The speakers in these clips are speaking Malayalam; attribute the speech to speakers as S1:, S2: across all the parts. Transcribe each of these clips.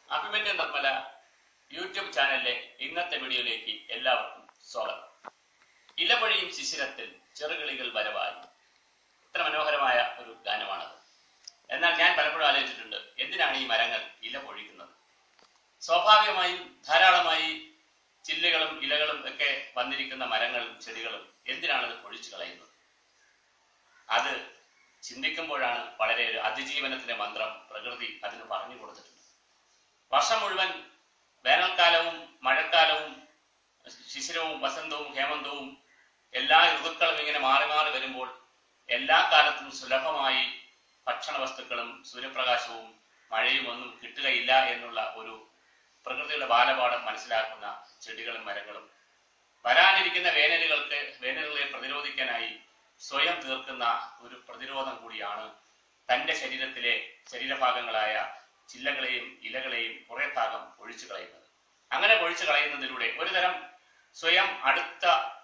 S1: അഭിമന്യ നിർമ്മല യൂട്യൂബ് ചാനലിലെ ഇന്നത്തെ വീഡിയോയിലേക്ക് എല്ലാവർക്കും സ്വാഗതം ഇലപൊഴിയും ശിശിരത്തിൽ ചെറുകിളികൾ വരവായി ഇത്ര മനോഹരമായ ഒരു ഗാനമാണത് എന്നാൽ ഞാൻ പലപ്പോഴും ആലോചിച്ചിട്ടുണ്ട് എന്തിനാണ് ഈ മരങ്ങൾ ഇല പൊഴിക്കുന്നത് സ്വാഭാവികമായും ധാരാളമായി ചില്ലുകളും ഇലകളും ഒക്കെ വന്നിരിക്കുന്ന മരങ്ങളും ചെടികളും എന്തിനാണ് ഇത് പൊഴിച്ചു കളയുന്നത് അത് ചിന്തിക്കുമ്പോഴാണ് വളരെ ഒരു അതിജീവനത്തിന്റെ മന്ത്രം പ്രകൃതി അതിന് പറഞ്ഞു കൊടുത്തിട്ടുണ്ട് വർഷം മുഴുവൻ വേനൽക്കാലവും മഴക്കാലവും ശിശിരവും വസന്തവും ഹേമന്തവും എല്ലാ ഋതുക്കളും ഇങ്ങനെ മാറി മാറി വരുമ്പോൾ എല്ലാ കാലത്തും സുലഭമായി ഭക്ഷണ വസ്തുക്കളും സൂര്യപ്രകാശവും മഴയും ഒന്നും കിട്ടുകയില്ല എന്നുള്ള ഒരു പ്രകൃതിയുടെ ബാലപാഠം മനസ്സിലാക്കുന്ന ചെടികളും മരങ്ങളും വരാനിരിക്കുന്ന വേനലുകൾക്ക് വേനലുകളെ പ്രതിരോധിക്കാനായി സ്വയം തീർക്കുന്ന ഒരു പ്രതിരോധം കൂടിയാണ് തന്റെ ശരീരത്തിലെ ശരീരഭാഗങ്ങളായ ചില്ലകളെയും ഇലകളെയും കുറെ ഭാഗം ഒഴിച്ചു കളയുന്നത് അങ്ങനെ ഒഴിച്ചു കളയുന്നതിലൂടെ ഒരുതരം സ്വയം അടുത്ത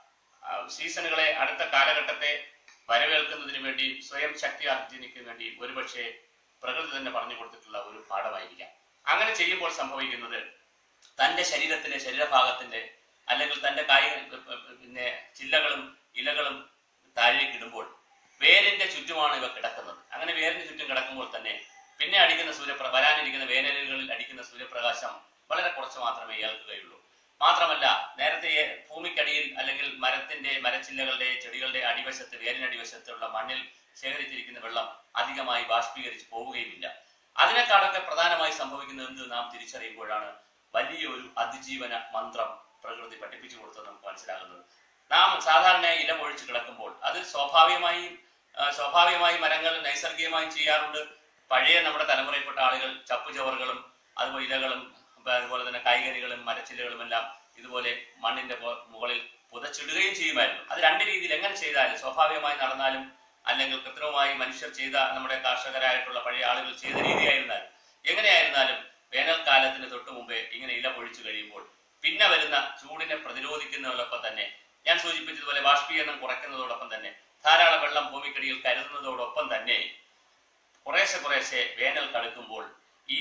S1: ആ, സീസണുകളെ അടുത്ത കാലഘട്ടത്തെ വരവേൽക്കുന്നതിന് വേണ്ടി സ്വയം ശക്തി ആർജിക്കുന്നതിന് വേണ്ടി ഒരുപക്ഷെ പ്രകൃതി തന്നെ പറഞ്ഞു കൊടുത്തിട്ടുള്ള ഒരു പാഠമായിരിക്കാം അങ്ങനെ ചെയ്യുമ്പോൾ സംഭവിക്കുന്നത് തന്റെ ശരീരത്തിന്റെ ശരീരഭാഗത്തിന്റെ അല്ലെങ്കിൽ തന്റെ കായ പിന്നെ ചില്ലകളും ഇലകളും താഴേക്ക് ഇടുമ്പോൾ വേരിന്റെ ചുറ്റുമാണ് ഇവ കിടക്കുന്നത് അങ്ങനെ വേരിന് ചുറ്റും കിടക്കുമ്പോൾ തന്നെ പിന്നെ അടിക്കുന്ന സൂര്യപ്ര വരാനിരിക്കുന്ന വേനലുകളിൽ അടിക്കുന്ന സൂര്യപ്രകാശം വളരെ കുറച്ച് മാത്രമേ ഏൽക്കുകയുള്ളൂ മാത്രമല്ല നേരത്തെ ഭൂമിക്കടിയിൽ അല്ലെങ്കിൽ മരത്തിന്റെ മരച്ചില്ലകളുടെ ചെടികളുടെ അടിവശത്ത് വേരിനടിവശത്തുള്ള മണ്ണിൽ ശേഖരിച്ചിരിക്കുന്ന വെള്ളം അധികമായി ബാഷ്പീകരിച്ച് പോവുകയുമില്ല അതിനേക്കാളൊക്കെ പ്രധാനമായി സംഭവിക്കുന്നത് എന്ത് നാം തിരിച്ചറിയുമ്പോഴാണ് വലിയൊരു അതിജീവന മന്ത്രം പ്രകൃതി പഠിപ്പിച്ചു കൊടുത്തത് നമുക്ക് മനസ്സിലാകുന്നത് നാം സാധാരണ ഇല പൊഴിച്ച് കിടക്കുമ്പോൾ അത് സ്വാഭാവികമായും ആ, സ്വാഭാവികമായി മരങ്ങൾ നൈസർഗികമായും ചെയ്യാറുണ്ട് പഴയ നമ്മുടെ തലമുറയിൽപ്പെട്ട ആളുകൾ ചപ്പുചവറുകളും അതുപോലെ ഇലകളും അപ്പൊ അതുപോലെ തന്നെ കായ്കനികളും മരച്ചില്ലകളും എല്ലാം ഇതുപോലെ മണ്ണിന്റെ പോ- മുകളിൽ പുതച്ചിടുകയും ചെയ്യുമായിരുന്നു അത് രണ്ട് രീതിയിൽ എങ്ങനെ ചെയ്താലും സ്വാഭാവികമായി നടന്നാലും അല്ലെങ്കിൽ കൃത്രിമമായി മനുഷ്യർ ചെയ്ത നമ്മുടെ കർഷകരായിട്ടുള്ള പഴയ ആളുകൾ ചെയ്ത രീതിയായിരുന്നാലും എങ്ങനെയായിരുന്നാലും വേനൽക്കാലത്തിന് തൊട്ട് മുമ്പേ ഇങ്ങനെ ഇല പൊഴിച്ചു കഴിയുമ്പോൾ പിന്നെ വരുന്ന ചൂടിനെ പ്രതിരോധിക്കുന്നതോടൊപ്പം തന്നെ ഞാൻ സൂചിപ്പിച്ചതുപോലെ ബാഷ്പീകരണം കുറയ്ക്കുന്നതോടൊപ്പം തന്നെ ധാരാളം വെള്ളം ഭൂമിക്കടിയിൽ കരുതുന്നതോടൊപ്പം തന്നെ കുറേശ്ശെ കുറേശ്ശെ വേനൽ കടുക്കുമ്പോൾ ഈ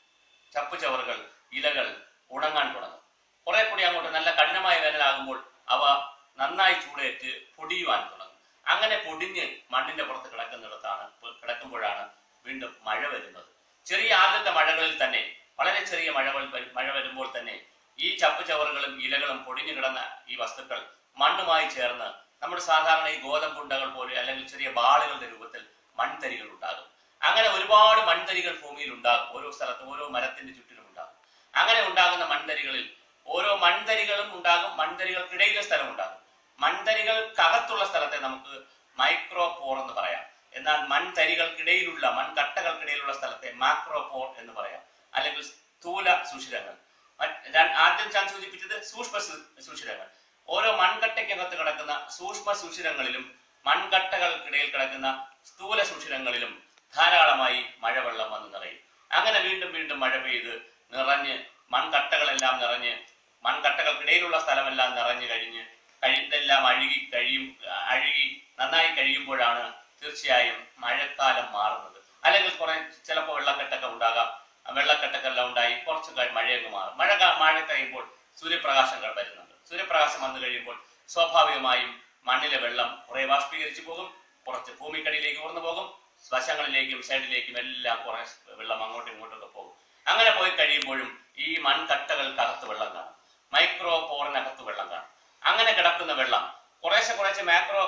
S1: ചപ്പുചവറുകൾ ഇലകൾ ഉണങ്ങാൻ തുടങ്ങും കുറെ കൂടി അങ്ങോട്ട് നല്ല കഠിനമായ വേനലാകുമ്പോൾ അവ നന്നായി ചൂടേറ്റ് പൊടിയുവാൻ തുടങ്ങും അങ്ങനെ പൊടിഞ്ഞ് മണ്ണിന്റെ പുറത്ത് കിടക്കുന്നിടത്താണ് ഇപ്പോൾ കിടക്കുമ്പോഴാണ് വീണ്ടും മഴ വരുന്നത് ചെറിയ ആദ്യത്തെ മഴകളിൽ തന്നെ വളരെ ചെറിയ മഴകൾ വരും- മഴ വരുമ്പോൾ തന്നെ ഈ ചപ്പുചവറുകളും ഇലകളും പൊടിഞ്ഞു കിടന്ന ഈ വസ്തുക്കൾ മണ്ണുമായി ചേർന്ന് നമ്മുടെ സാധാരണ ഈ ഗോതമ്പുണ്ടകൾ പോലെ അല്ലെങ്കിൽ ചെറിയ ബാളുകളുടെ രൂപത്തിൽ മൺതരികൾ ഉണ്ടാകും അങ്ങനെ ഒരുപാട് മൺതരികൾ ഭൂമിയിൽ ഉണ്ടാകും ഓരോ സ്ഥലത്തും ഓരോ മരത്തിന്റെ ചുറ്റിലും ഉണ്ടാകും അങ്ങനെ ഉണ്ടാകുന്ന മൺതരികളിൽ ഓരോ മൺതരികളും ഉണ്ടാകും മൺതരികൾക്കിടയിലെ സ്ഥലം ഉണ്ടാകും മൺതരികൾക്കകത്തുള്ള സ്ഥലത്തെ നമുക്ക് മൈക്രോപോർ എന്ന് പറയാം എന്നാൽ മൺതരികൾക്കിടയിലുള്ള മൺകട്ടകൾക്കിടയിലുള്ള സ്ഥലത്തെ മാക്രോപോർ എന്ന് പറയാം അല്ലെങ്കിൽ സ്ഥൂല സുഷിരങ്ങൾ മറ്റ് ഞാൻ ആദ്യം ഞാൻ സൂചിപ്പിച്ചത് സൂക്ഷ്മ സു- സുഷിരങ്ങൾ ഓരോ മൺകട്ടയ്ക്കകത്ത് കിടക്കുന്ന സൂക്ഷ്മ സുഷിരങ്ങളിലും മൺകട്ടകൾക്കിടയിൽ കിടക്കുന്ന സ്ഥൂല സുഷിരങ്ങളിലും ധാരാളമായി മഴവെള്ളം വന്ന് നിറയും അങ്ങനെ വീണ്ടും വീണ്ടും മഴ പെയ്ത് നിറഞ്ഞ് മൺകട്ടകളെല്ലാം നിറഞ്ഞ് മൺകട്ടകൾക്കിടയിലുള്ള സ്ഥലമെല്ലാം നിറഞ്ഞു കഴിഞ്ഞ് കഴിതെല്ലാം അഴുകി കഴിയും അഴുകി നന്നായി കഴിയുമ്പോഴാണ് തീർച്ചയായും മഴക്കാലം മാറുന്നത് അല്ലെങ്കിൽ കുറെ ചിലപ്പോൾ വെള്ളക്കെട്ടൊക്കെ ഉണ്ടാകാം ആ വെള്ളക്കെട്ടൊക്കെല്ലാം ഉണ്ടായി കുറച്ച് കഴി- മഴയൊക്കെ മാറും മഴ ക- മഴ കഴിയുമ്പോൾ സൂര്യപ്രകാശം ക- വരുന്നുണ്ട് സൂര്യപ്രകാശം വന്നു കഴിയുമ്പോൾ സ്വാഭാവികമായും മണ്ണിലെ വെള്ളം കുറെ ബാഷ്പീകരിച്ചു പോകും കുറച്ച് ഭൂമിക്കടിയിലേക്ക് ഊർന്നു പോകും വശങ്ങളിലേക്കും സൈഡിലേക്കും എല്ലാം കുറെ വെള്ളം അങ്ങോട്ടും ഇങ്ങോട്ടും ഒക്കെ പോകും അങ്ങനെ പോയി കഴിയുമ്പോഴും ഈ മൺകട്ടകൾക്കകത്ത് വെള്ളം കാണും മൈക്രോ പോറിനകത്ത് വെള്ളം കാണും അങ്ങനെ കിടക്കുന്ന വെള്ളം കുറേശ്ശെ കുറേശ്ശെ മാക്രോ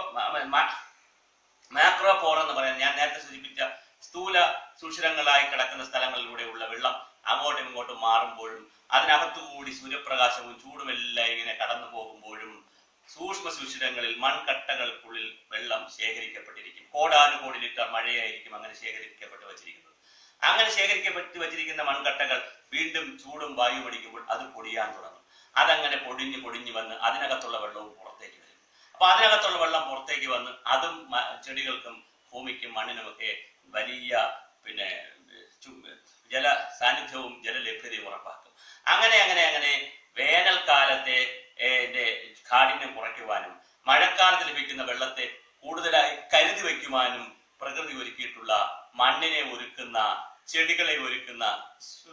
S1: മാക്രോ പോർ എന്ന് പറയുന്നത് ഞാൻ നേരത്തെ സൂചിപ്പിച്ച സ്ഥൂല സുഷിരങ്ങളായി കിടക്കുന്ന സ്ഥലങ്ങളിലൂടെയുള്ള വെള്ളം അങ്ങോട്ടും ഇങ്ങോട്ടും മാറുമ്പോഴും അതിനകത്തുകൂടി സൂര്യപ്രകാശവും ചൂടുമെല്ലാം ഇങ്ങനെ കടന്നു പോകുമ്പോഴും സൂക്ഷ്മ സുഷിരങ്ങളിൽ മൺകട്ടകൾക്കുള്ളിൽ വെള്ളം ശേഖരിക്കപ്പെട്ടിരിക്കും കോടാനുകോടി ലിറ്റർ മഴയായിരിക്കും അങ്ങനെ ശേഖരിക്കപ്പെട്ട് വച്ചിരിക്കുന്നത് അങ്ങനെ ശേഖരിക്കപ്പെട്ട് വച്ചിരിക്കുന്ന മൺകട്ടകൾ വീണ്ടും ചൂടും വായു അടിക്കുമ്പോൾ അത് പൊടിയാൻ തുടങ്ങും അതങ്ങനെ പൊടിഞ്ഞ് പൊടിഞ്ഞ് വന്ന് അതിനകത്തുള്ള വെള്ളവും പുറത്തേക്ക് വരും അപ്പൊ അതിനകത്തുള്ള വെള്ളം പുറത്തേക്ക് വന്ന് അതും മ- ചെടികൾക്കും ഭൂമിക്കും മണ്ണിനുമൊക്കെ വലിയ പിന്നെ ചു- ജല സാന്നിധ്യവും ജലലഭ്യതയും ഉറപ്പാക്കും അങ്ങനെ അങ്ങനെ അങ്ങനെ വേനൽക്കാലത്തെ ഏന്റെ കാഠിന്യം കുറയ്ക്കുവാനും മഴക്കാലത്ത് ലഭിക്കുന്ന വെള്ളത്തെ കൂടുതലായി കരുതി വയ്ക്കുവാനും പ്രകൃതി ഒരുക്കിയിട്ടുള്ള മണ്ണിനെ ഒരുക്കുന്ന ചെടികളെ ഒരുക്കുന്ന സു-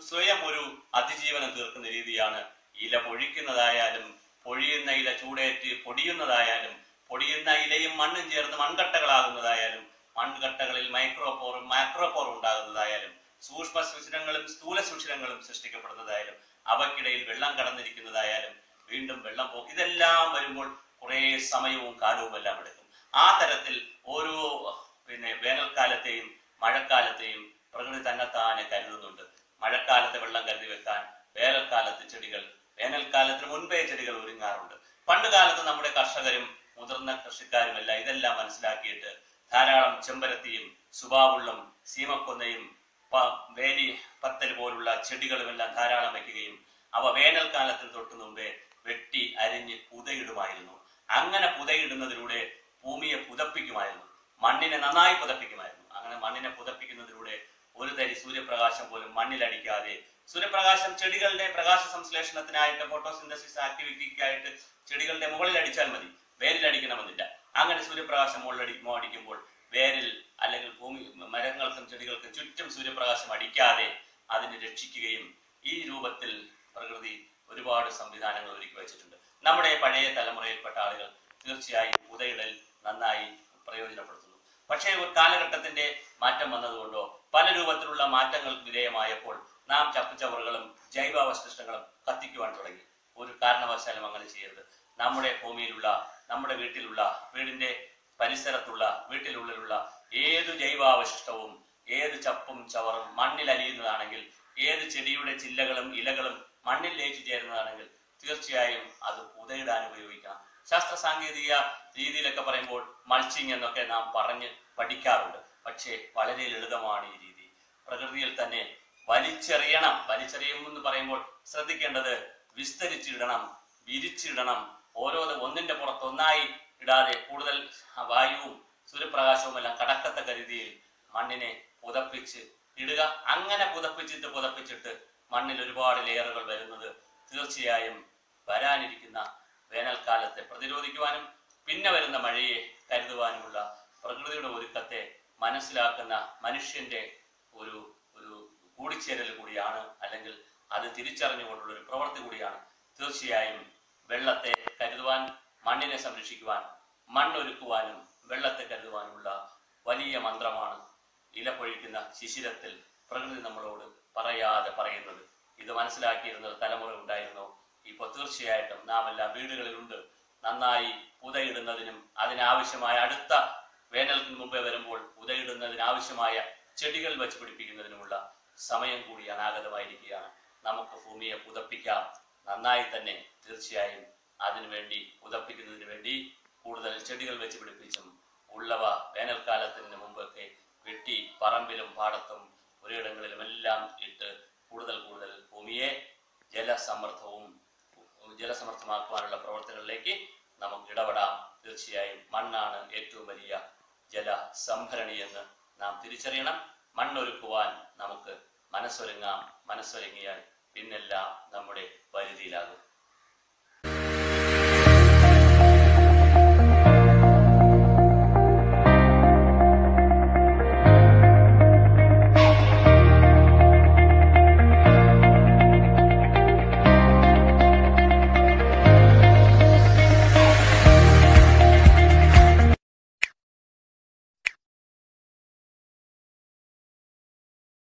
S1: സ്വയം ഒരു അതിജീവനം തീർക്കുന്ന രീതിയാണ് ഇല പൊഴിക്കുന്നതായാലും പൊഴിയുന്ന ഇല ചൂടേറ്റ് പൊടിയുന്നതായാലും പൊടിയുന്ന ഇലയും മണ്ണും ചേർന്ന് മൺകട്ടകളാകുന്നതായാലും മൺകട്ടകളിൽ മൈക്രോപോറും മാക്രോപോറും ഉണ്ടാകുന്നതായാലും സൂക്ഷ്മ സുഷിരങ്ങളും സ്ഥൂല സുഷിരങ്ങളും സൃഷ്ടിക്കപ്പെടുന്നതായാലും അവയ്ക്കിടയിൽ വെള്ളം കടന്നിരിക്കുന്നതായാലും വീണ്ടും വെള്ളം പോകും ഇതെല്ലാം വരുമ്പോൾ കുറെ സമയവും കാലവും എല്ലാം എടുക്കും ആ തരത്തിൽ ഓരോ പിന്നെ വേനൽക്കാലത്തെയും മഴക്കാലത്തെയും പ്രകൃതി തന്നെത്താനെ കരുതുന്നുണ്ട് മഴക്കാലത്ത് വെള്ളം കരുതി വെക്കാൻ വേനൽക്കാലത്ത് ചെടികൾ വേനൽക്കാലത്തിന് മുൻപേ ചെടികൾ ഒരുങ്ങാറുണ്ട് പണ്ട് കാലത്ത് നമ്മുടെ കർഷകരും മുതിർന്ന കൃഷിക്കാരുമെല്ലാം ഇതെല്ലാം മനസ്സിലാക്കിയിട്ട് ധാരാളം ചെമ്പരത്തിയും സുബാവുള്ളും സീമക്കൊന്നയും പ- വേലി പത്തൽ പോലുള്ള ചെടികളുമെല്ലാം ധാരാളം വെക്കുകയും അവ വേനൽക്കാലത്തിന് തൊട്ടു മുമ്പേ വെട്ടി അരിഞ്ഞ് പുതയിടുമായിരുന്നു അങ്ങനെ പുതയിടുന്നതിലൂടെ ഭൂമിയെ പുതപ്പിക്കുമായിരുന്നു മണ്ണിനെ നന്നായി പുതപ്പിക്കുമായിരുന്നു അങ്ങനെ മണ്ണിനെ പുതപ്പിക്കുന്നതിലൂടെ ഒരു തരി സൂര്യപ്രകാശം പോലും മണ്ണിലടിക്കാതെ സൂര്യപ്രകാശം ചെടികളുടെ പ്രകാശ സംശ്ലേഷണത്തിനായിട്ട് ഫോട്ടോസിന്തസിസ് ആക്ടിവിറ്റിക്കായിട്ട് ചെടികളുടെ മുകളിൽ അടിച്ചാൽ മതി വേരിൽ അടിക്കണമെന്നില്ല അങ്ങനെ സൂര്യപ്രകാശം മുകളിലടി അടിക്കുമ്പോൾ വേരിൽ അല്ലെങ്കിൽ ഭൂമി മരങ്ങൾക്കും ചെടികൾക്കും ചുറ്റും സൂര്യപ്രകാശം അടിക്കാതെ അതിനെ രക്ഷിക്കുകയും ഈ രൂപത്തിൽ പ്രകൃതി ഒരുപാട് സംവിധാനങ്ങൾ ഒരുക്കി വെച്ചിട്ടുണ്ട് നമ്മുടെ പഴയ തലമുറയിൽപ്പെട്ട ആളുകൾ തീർച്ചയായും ഉദയിടൽ നന്നായി പ്രയോജനപ്പെടുത്തുന്നു പക്ഷേ ഒരു കാലഘട്ടത്തിന്റെ മാറ്റം വന്നതുകൊണ്ടോ പല രൂപത്തിലുള്ള മാറ്റങ്ങൾക്ക് വിധേയമായപ്പോൾ നാം ചപ്പുചവറുകളും ജൈവാവശിഷ്ടങ്ങളും കത്തിക്കുവാൻ തുടങ്ങി ഒരു കാരണവശാലും അങ്ങനെ ചെയ്യരുത് നമ്മുടെ ഭൂമിയിലുള്ള നമ്മുടെ വീട്ടിലുള്ള വീടിന്റെ പരിസരത്തുള്ള വീട്ടിനുള്ളിലുള്ള ഏത് ജൈവാവശിഷ്ടവും ഏത് ചപ്പും ചവറും മണ്ണിൽ അലിയുന്നതാണെങ്കിൽ ഏത് ചെടിയുടെ ചില്ലകളും ഇലകളും മണ്ണിൽ ലയിച്ചു ചേരുന്നതാണെങ്കിൽ തീർച്ചയായും അത് പുതയിടാൻ ഉപയോഗിക്കണം ശാസ്ത്ര സാങ്കേതിക രീതിയിലൊക്കെ പറയുമ്പോൾ മൾച്ചിങ് എന്നൊക്കെ നാം പറഞ്ഞ് പഠിക്കാറുണ്ട് പക്ഷേ വളരെ ലളിതമാണ് ഈ രീതി പ്രകൃതിയിൽ തന്നെ വലിച്ചെറിയണം വലിച്ചെറിയും എന്ന് പറയുമ്പോൾ ശ്രദ്ധിക്കേണ്ടത് വിസ്തരിച്ചിടണം വിരിച്ചിടണം ഓരോ ഒന്നിന്റെ പുറത്ത് ഒന്നായി ഇടാതെ കൂടുതൽ വായുവും സൂര്യപ്രകാശവും എല്ലാം കടക്കത്തക്ക രീതിയിൽ മണ്ണിനെ പുതപ്പിച്ച് ഇടുക അങ്ങനെ പുതപ്പിച്ചിട്ട് പുതപ്പിച്ചിട്ട് മണ്ണിൽ ഒരുപാട് ലെയറുകൾ വരുന്നത് തീർച്ചയായും വരാനിരിക്കുന്ന വേനൽക്കാലത്തെ പ്രതിരോധിക്കുവാനും പിന്നെ വരുന്ന മഴയെ കരുതുവാനുമുള്ള പ്രകൃതിയുടെ ഒരുക്കത്തെ മനസ്സിലാക്കുന്ന മനുഷ്യന്റെ ഒരു ഒരു കൂടിച്ചേരൽ കൂടിയാണ് അല്ലെങ്കിൽ അത് തിരിച്ചറിഞ്ഞുകൊണ്ടുള്ള ഒരു പ്രവൃത്തി കൂടിയാണ് തീർച്ചയായും വെള്ളത്തെ കരുതുവാൻ മണ്ണിനെ സംരക്ഷിക്കുവാൻ മണ്ണൊരുക്കുവാനും വെള്ളത്തെ കരുതുവാനുമുള്ള വലിയ മന്ത്രമാണ് ഇല പൊഴിക്കുന്ന ശിശിരത്തിൽ പ്രകൃതി നമ്മളോട് പറയാതെ പറയുന്നത് ഇത് മനസ്സിലാക്കിയിരുന്ന ഒരു തലമുറ ഉണ്ടായിരുന്നു ഇപ്പൊ തീർച്ചയായിട്ടും നാം എല്ലാം വീടുകളിലുണ്ട് നന്നായി പുതയിടുന്നതിനും അതിനാവശ്യമായ അടുത്ത വേനലിന് മുമ്പേ വരുമ്പോൾ പുതയിടുന്നതിനാവശ്യമായ ചെടികൾ വെച്ച് പിടിപ്പിക്കുന്നതിനുമുള്ള സമയം കൂടി അനാഗതമായിരിക്കുകയാണ് നമുക്ക് ഭൂമിയെ പുതപ്പിക്കാം നന്നായി തന്നെ തീർച്ചയായും അതിനുവേണ്ടി പുതപ്പിക്കുന്നതിന് വേണ്ടി കൂടുതൽ ചെടികൾ വെച്ച് പിടിപ്പിച്ചും ഉള്ളവ വേനൽക്കാലത്തിന് മുമ്പൊക്കെ വെട്ടി പറമ്പിലും പാടത്തും ഒരിടങ്ങളിലും എല്ലാം ഇട്ട് കൂടുതൽ കൂടുതൽ ഭൂമിയെ ജലസമൃദ്ധവും ജലസമൃദ്ധമാക്കുവാനുള്ള പ്രവർത്തനങ്ങളിലേക്ക് നമുക്ക് ഇടപെടാം തീർച്ചയായും മണ്ണാണ് ഏറ്റവും വലിയ ജല സംഭരണി എന്ന് നാം തിരിച്ചറിയണം മണ്ണൊരുക്കുവാൻ നമുക്ക് മനസ്സൊരുങ്ങാം മനസ്സൊരുങ്ങിയാൽ പിന്നെല്ലാം നമ്മുടെ പരിധിയിലാകും